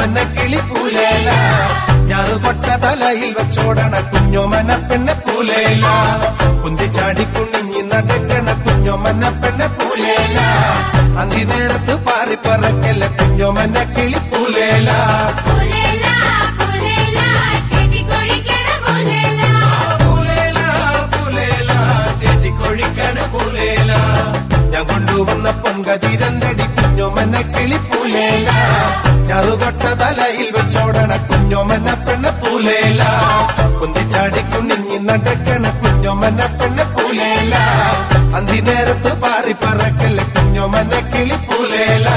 മന്ന കിളി പൂലേല ഞാറുകൊട്ട തലയിൽ വെച്ചോടണ കുഞ്ഞോ മന പെണ്ണെ പൂലേല കുന്തിച്ചാടി കുണിഞ്ഞി നടക്കണ കുഞ്ഞോ മന്ന പെണ്ണെ പൂലേല അന്തി നേരത്ത് പാറി പറക്കല്ല കുഞ്ഞോ മന്ന കിളി പൂലേല പുലേല പുലേല ചെടി കൊഴിക്കണ പുലേല പൂലേല പൂലേല ചെടി കൊഴിക്കണ പൂലേല ഞാൻ കൊണ്ടുവന്ന പൊങ്കതിരന്തടി കുഞ്ഞോ മന്ന കിളി പൂലേല ഞാറുകൊട്ട തലയിൽ വെച്ചോടണ കുഞ്ഞോ മന്ന പെണ്ണ പൂലേല കുന്തിച്ചാടി കുണിഞ്ഞി നടക്കണ കുഞ്ഞോ മന്ന പെണ്ണ പൂലേല അന്തി നേരത്ത് പാറി പറക്കല്ല കുഞ്ഞോ മന്ന കിളി പൂലേല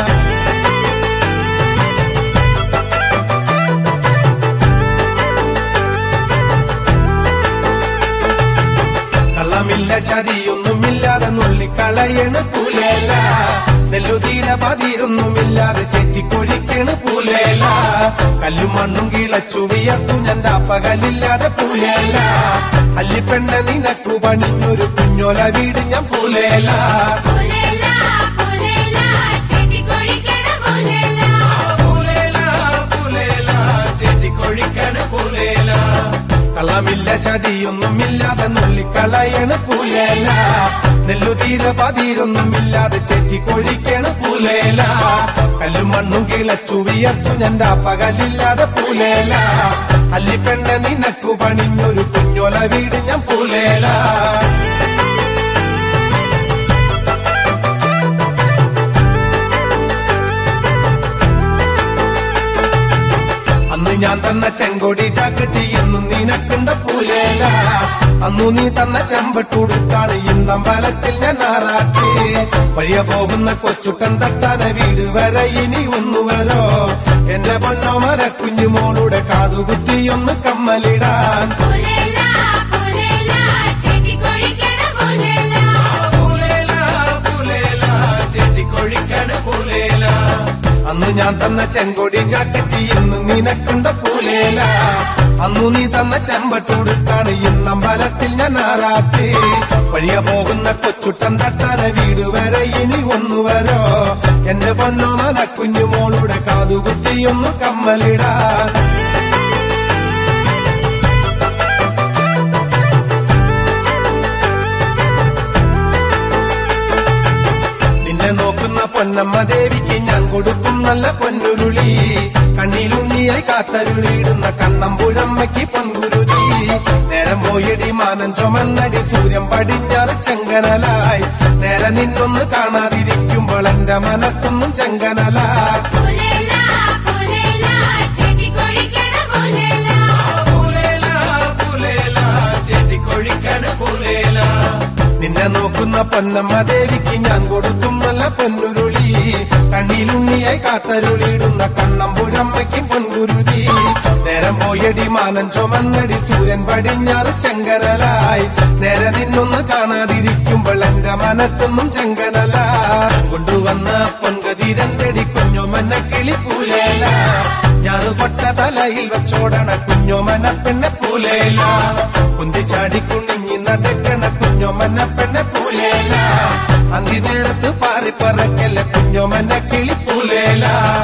കള്ളമില്ല ചതിയൊന്നുമില്ലാതെ നുള്ളിക്കളയണ് പൂലേല നെല്ലുതീര പതിരൊന്നുമില്ലാതെ ചെറ്റിക്കൊഴിക്കണ് പൂലേല കല്ലും മണ്ണും കിളച്ചു വിയർത്തു ഞാൻ പകലില്ലാതെ പൂലേല അല്ലിപ്പെണ്ണ നിനക്കു പണിഞ്ഞൊരു കുഞ്ഞോല വീട് ഞാൻ പൂലേല പുലേല പുലേല ചെടി കൊഴിക്കണ പുലേല പൂലേല പൂലേല ചെറ്റിക്കൊഴിക്കണ് പൂലേല കള്ളമില്ല ചതിയൊന്നുമില്ലാതെ നുള്ളിക്കളയണ് പൂലേല നെല്ലുതീര പതിരൊന്നുമില്ലാതെ ചെറ്റിക്കൊഴിക്കണ് പൂലേല കല്ലും മണ്ണും കിളച്ചു വിയർത്തു ഞാൻ പകലില്ലാതെ പൂലേല അല്ലിപ്പെണ്ണ നിനക്കു പണിഞ്ഞൊരു കുഞ്ഞോല വീട് ഞാൻ പൂലേല അന്ന് ഞാൻ തന്ന ചെങ്കൊടി ചാക്കട്ടി എന്നും നിനക്കുണ്ട പൂലേല അന്നു നീ തന്ന ചെമ്പട്ടുടുത്താണ് ഇന്നമ്പലത്തിൽ ഞാൻ ആറാട്ടി വഴിയ പോകുന്ന കൊച്ചുട്ടൻ തട്ടാന വീട് വരെ ഇനി ഒന്നു വരോ എന്റെ പൊന്നോ മര കുഞ്ഞുമോളുടെ കാതുകുത്തിയൊന്ന് കമ്മലിടാൻ പുലേല പുലേല ചെടി കൊഴിക്കണ പുലേല പൂലേല പൂലേല ചെട്ടിക്കൊഴിക്കണ പൂലേല അന്ന് ഞാൻ തന്ന ചെങ്കൊടി ചാക്കറ്റി ഇന്ന് നിനക്കുണ്ട പൂലേല അന്നു നീ തന്ന ചെമ്പട്ടുടുത്താണ് ഇന്നമ്പലത്തിൽ ഞാൻ ആറാട്ടി വഴിയ പോകുന്ന കൊച്ചുട്ടൻ തട്ടാന വീട് വരെ ഇനി ഒന്നു വരോ എന്റെ പൊന്നോ മല കുഞ്ഞുമോളുടെ കാതുകുത്തിയൊന്നു കമ്മലിടാൻ നിന്നെ നോക്കുന്ന പൊന്നമ്മ ദേവിക്ക് ഞാൻ കൊടുക്കും നല്ല പൊന്നുരുളി കണ്ണിലുണ്ണിയായി കാത്തരുളിയിടുന്ന കണ്ണമ്പുഴമ്മയ്ക്ക് പൊൻകുരുതി നേരം പോയടി മാനം ചുമന്നടി സൂര്യൻ പടിഞ്ഞാറ് ചെങ്കനലായി നേരെ നിന്നൊന്ന് കാണാതിരിക്കുമ്പോൾ എന്റെ മനസ്സൊന്നും ചെങ്കനലായി പുലേല പുലേല ചെടി കൊഴിക്കണ പുലേല പൂലേല പൂലേല ചെട്ടിക്കൊഴിക്കണ പൂലേല നിന്നെ നോക്കുന്ന പൊന്നമ്മ ദേവിക്ക് ഞാൻ കൊടുക്കും നല്ല പൊന്നുരുളി കണ്ണിലുണ്ണിയായി കാത്തരുളിയിടുന്ന കണ്ണമ്പുഴമ്മയ്ക്കും പൊൻകുരുതി നേരം പോയടി മാനം ചുമന്നടി സൂര്യൻ പടിഞ്ഞാറ് ചെങ്കനലായി നേരെ നിന്നൊന്ന് കാണാതിരിക്കുമ്പോൾ എന്റെ മനസ്സൊന്നും ചെങ്കനലായി കൊണ്ടുവന്ന പൊൻകതിരന്തടി കുഞ്ഞോ മന്ന കിളി പൂലേല ഞാറുപൊട്ട തലയിൽ വെച്ചോടണ കുഞ്ഞോ മന പെണ്ണെ പൂലേല കുന്തിച്ചാടി കുണിഞ്ഞി നടക്കണ കുഞ്ഞോ മന്ന പെണ്ണെ പൂലേല അന്തി നേരത്ത് പാറി പറക്കല്ല കുഞ്ഞോ മന്ന കിളി പൂലേല